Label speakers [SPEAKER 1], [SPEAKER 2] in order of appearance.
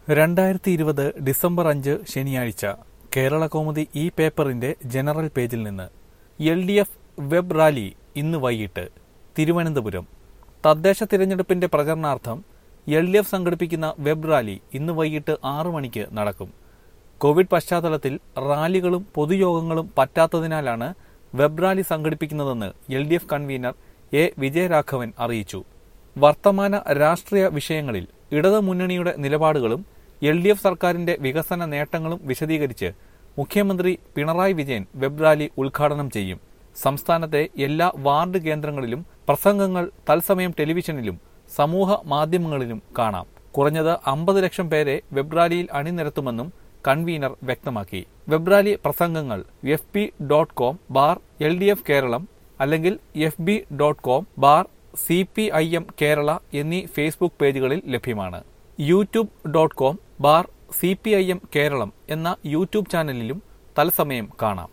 [SPEAKER 1] രണ്ടായിരത്തി ഇരുപത് ഡിസംബർ അഞ്ച് ശനിയാഴ്ച കേരള കൗമുദി ഈ പേപ്പറിന്റെ ജനറൽ പേജിൽ നിന്ന് L D F web rally ഇന്ന് വൈകിട്ട് തിരുവനന്തപുരം തദ്ദേശ തിരഞ്ഞെടുപ്പിന്റെ പ്രചരണാർത്ഥം എൽ ഡി എഫ് സംഘടിപ്പിക്കുന്ന വെബ് റാലി ഇന്ന് വൈകിട്ട് ആറു മണിക്ക് നടക്കും കോവിഡ് പശ്ചാത്തലത്തിൽ റാലികളും പൊതുയോഗങ്ങളും പറ്റാത്തതിനാലാണ് വെബ് റാലി സംഘടിപ്പിക്കുന്നതെന്ന് L D F convener A Vijayaraghavan അറിയിച്ചു വർത്തമാന രാഷ്ട്രീയ വിഷയങ്ങളിൽ ഇടതു മുന്നണിയുടെ നിലപാടുകളും എൽ ഡി എഫ് സർക്കാരിന്റെ വികസന നേട്ടങ്ങളും വിശദീകരിച്ച് മുഖ്യമന്ത്രി പിണറായി വിജയൻ വെബ് റാലി ഉദ്ഘാടനം ചെയ്യും സംസ്ഥാനത്തെ എല്ലാ വാർഡ് കേന്ദ്രങ്ങളിലും പ്രസംഗങ്ങൾ തത്സമയം ടെലിവിഷനിലും സമൂഹ മാധ്യമങ്ങളിലും കാണാം കുറഞ്ഞത് അമ്പത് ലക്ഷം പേരെ വെബ് റാലിയിൽ അണിനിരത്തുമെന്നും കൺവീനർ വ്യക്തമാക്കി വെബ് റാലി പ്രസംഗങ്ങൾ F P dot com bar L D F Keralam അല്ലെങ്കിൽ F B dot com bar C P I M Kerala എന്നീ ഫേസ്ബുക്ക് പേജുകളിൽ ലഭ്യമാണ് YouTube dot com bar C P I M Keralam എന്ന യൂട്യൂബ് ചാനലിലും തത്സമയം കാണാം